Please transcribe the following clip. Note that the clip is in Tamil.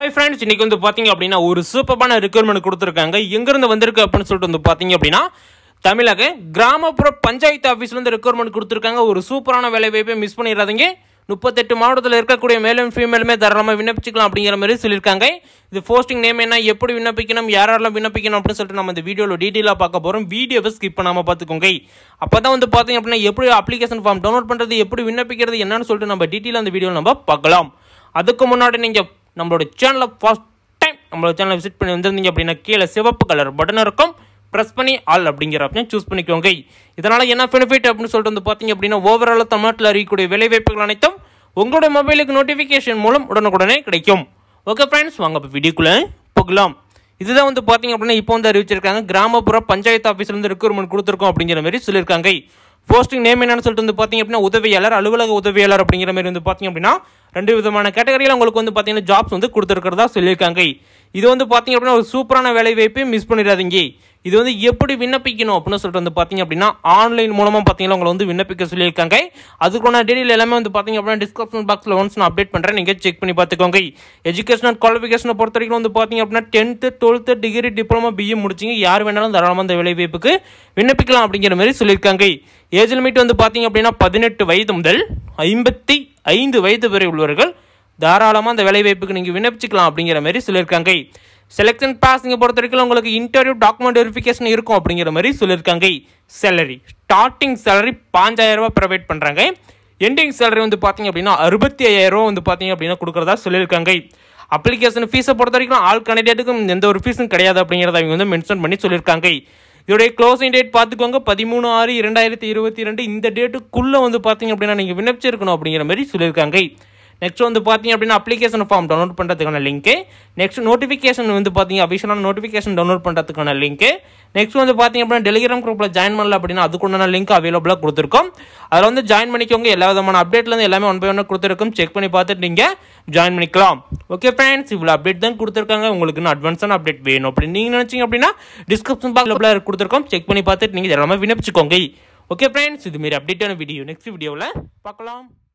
ஹை ஃப்ரெண்ட்ஸ் இன்னைக்கு வந்து பார்த்தீங்க அப்படின்னா ஒரு சூப்பரான ரெக்யர்மெண்ட் கொடுத்துருக்காங்க எங்கேருந்து வந்திருக்கு அப்படின்னு சொல்லிட்டு வந்து பார்த்தீங்க அப்படின்னா தமிழக கிராமப்புற பஞ்சாயத்து ஆஃபீஸ்லேருந்து ரெக்யர்மெண்ட் கொடுத்துருக்காங்க ஒரு சூப்பரான வேலை வாய்ப்பை மிஸ் பண்ணிடாதீங்க முப்பத்தெட்டு மாவட்டத்தில் இருக்கக்கூடிய மேலும் ஃபீமேலுமே தாராளமாக விண்ணப்பிச்சுக்கலாம் அப்படிங்கிற மாதிரி சொல்லியிருக்காங்க இது போஸ்டிங் நேம் என்ன எப்படி விண்ணப்பிக்கணும் யாரெல்லாம் விண்ணப்பிக்கணும் அப்படின்னு சொல்லிட்டு நம்ம இந்த வீடியோவில் டீட்டெயிலாக பார்க்க போகிறோம் வீடியோவை ஸ்கிப் பண்ணாமல் பார்த்துக்கோங்க அப்போ தான் வந்து பார்த்தீங்க அப்படின்னா எப்படி அப்ளிகேஷன் ஃபார்ம் டவுன்லோட் பண்ணுறது எப்படி விண்ணப்பிக்கிறது என்னன்னு சொல்லிட்டு நம்ம டீட்டெயிலாக அந்த வீடியோவில் நம்ம பார்க்கலாம் அதுக்கு முன்னாடி நீங்கள் நம்மளோட சேனலை ஃபர்ஸ்ட் டைம் நம்மளோட சேனலை விசிட் பண்ணி வந்திருந்தீங்க அப்படின்னா கீழே சிவப்பு கலர் பட்டன் இருக்கும் ப்ரெஸ் பண்ணி ஆல் அப்படிங்கிற ஆப்ஷன் சூஸ் பண்ணிக்கோங்க இதனால் என்ன பெனிஃபிட் அப்படின்னு சொல்லிட்டு வந்து பார்த்தீங்க அப்படின்னா ஓவரால் தமிழ்நாட்டில் அறியக்கூடிய வேலைவாய்ப்புகள் அனைத்தும் உங்களுடைய மொபைலுக்கு நோட்டிஃபிகேஷன் மூலம் உடனுக்குடனே கிடைக்கும் ஓகே ஃப்ரெண்ட்ஸ் வாங்க இப்போ வீடியோக்குள்ளே போகலாம் இதுதான் வந்து பார்த்தீங்க அப்படின்னா இப்போ வந்து அறிவிச்சிருக்காங்க கிராமப்புற பஞ்சாயத்து ஆஃபீஸ்லேருந்து ரெக்ரூட்மெண்ட் கொடுத்துருக்கோம் அப்படிங்கிற மாதிரி சொல்லியிருக்காங்க போஸ்டிங் நேம் என்னன்னு சொல்லிட்டு வந்து பார்த்தீங்க அப்படின்னா உதவியாளர் அலுவலக உதவியாளர் அப்படிங்கிற மாதிரி வந்து பார்த்தீங்க அப்படின்னா ரெண்டு விதமான கேட்டகரியில் உங்களுக்கு வந்து பார்த்தீங்கன்னா ஜாப்ஸ் வந்து கொடுத்துருக்கிறதா சொல்லியிருக்காங்க இது வந்து பார்த்தீங்க அப்படின்னா ஒரு சூப்பரான வேலை வாய்ப்பை மிஸ் பண்ணிடாதீங்க இது வந்து எப்படி விண்ணப்பிக்கணும் அப்படின்னு சொல்லிட்டு வந்து பார்த்தீங்க அப்படின்னா ஆன்லைன் மூலமாக பார்த்தீங்கன்னா உங்களை வந்து விண்ணப்பிக்க சொல்லியிருக்காங்க அதுக்கான டீடைல் எல்லாமே வந்து பார்த்தீங்க அப்படின்னா டிஸ்கிரிப்ஷன் பாக்ஸில் ஒன்ஸ் நான் அப்டேட் பண்ணுறேன் நீங்கள் செக் பண்ணி பார்த்துக்கோங்க எஜுகேஷனல் குவாலிஃபிகேஷனை பொறுத்த வரைக்கும் வந்து பார்த்தீங்க அப்படின்னா tenth twelfth degree diploma BA முடிச்சிங்க யார் வேணாலும் தாராளமாக அந்த வேலை வாய்ப்புக்கு விண்ணப்பிக்கலாம் அப்படிங்கிற மாதிரி சொல்லியிருக்காங்க ஏஜ் லிமிட் வந்து பார்த்தீங்க அப்படின்னா பதினெட்டு வயது முதல் ஐம்பத்தி ஐந்து வயது வரை உள்ளவர்கள் தாராளமாக அந்த வேலைவாய்ப்புக்கு நீங்கள் விண்ணப்பிச்சுக்கலாம் அப்படிங்கிற மாதிரி சொல்லியிருக்காங்க செலெக்ஷன் பாஸ் நீங்கள் பொறுத்த வரைக்கும் உங்களுக்கு இன்டர்வியூ டாக்குமெண்ட் வெரிஃபிகேஷன் இருக்கும் அப்படிங்கிற மாதிரி சொல்லியிருக்காங்க சேலரி ஸ்டார்டிங் சேலரி பாஞ்சாயிரம் ரூபாய் ப்ரொவைட் பண்ணுறாங்க எண்டிங் சேலரி வந்து பார்த்தீங்க அப்படின்னா அறுபத்தி ஐயாயிரம் ரூபா வந்து பார்த்தீங்க அப்படின்னா கொடுக்குறதா சொல்லியிருக்காங்க அப்ளிகேஷன் ஃபீஸை பொறுத்த வரைக்கும் ஆல் கேண்டிடேட்டுக்கும் எந்த ஒரு ஃபீஸும் கிடையாது அப்படிங்கிறத அவங்க வந்து மென்ஷன் பண்ணி சொல்லியிருக்காங்க இதோடைய க்ளோசிங் டேட் பார்த்துக்கோங்க பதிமூணு ஆறு இரண்டாயிரத்தி இருபத்தி ரெண்டு இந்த டேட்டுக்குள்ளே வந்து பார்த்தீங்க அப்படின்னா நீங்கள் விண்ணப்பிச்சிருக்கணும் அப்படிங்கிற மாதிரி சொல்லியிருக்காங்க நெக்ஸ்ட் வந்து பார்த்தீங்க அப்படின்னா அப்ளிகேஷன் ஃபார்ம் டவுன்லோட் பண்ணுறதுக்கான லிங்க்கு நெக்ஸ்ட் நோட்டிஃபிகேஷன் வந்து பார்த்தீங்க அஃபிஷியலான நோட்டிஃபிகேஷன் டவுன்லோட் பண்ணுறதுக்கான லிங்க்கு நெக்ஸ்ட் வந்து பார்த்தீங்க அப்படின்னா டெலிகிராம் குரூப்பில் ஜாயின் பண்ணல அப்படின்னா அதுக்குண்டான லிங்க் அவைலபிளாக கொடுத்துருக்கோம் அதில் வந்து ஜாயின் பண்ணிக்கோங்க எல்லா விதமான அப்டேட்லேருந்து எல்லாமே ஒன் பை ஒன்று கொடுத்துருக்கோம் செக் பண்ணி பார்த்துட்டு நீங்கள் ஜாயின் பண்ணிக்கலாம் ஓகே ஃப்ரெண்ட்ஸ் இவ்வளோ அப்டேட் தான் கொடுத்துருக்காங்க உங்களுக்கு இன்னும் அட்வான்ஸான அப்டேட் வேணும் அப்படின்னு நீங்கள் நினச்சிங்க அப்படின்னா டிஸ்கிரிப்ஷன் பாக்ஸில் கொடுத்துருக்கோம் செக் பண்ணி பார்த்துட்டு நீங்கள் எல்லாமே விண்ணப்பிச்சுக்கோங்க ஓகே ஃப்ரெண்ட்ஸ் இதுமாரி அப்டேட்டான வீடியோ நெக்ஸ்ட் வீடியோவில் பார்க்கலாம்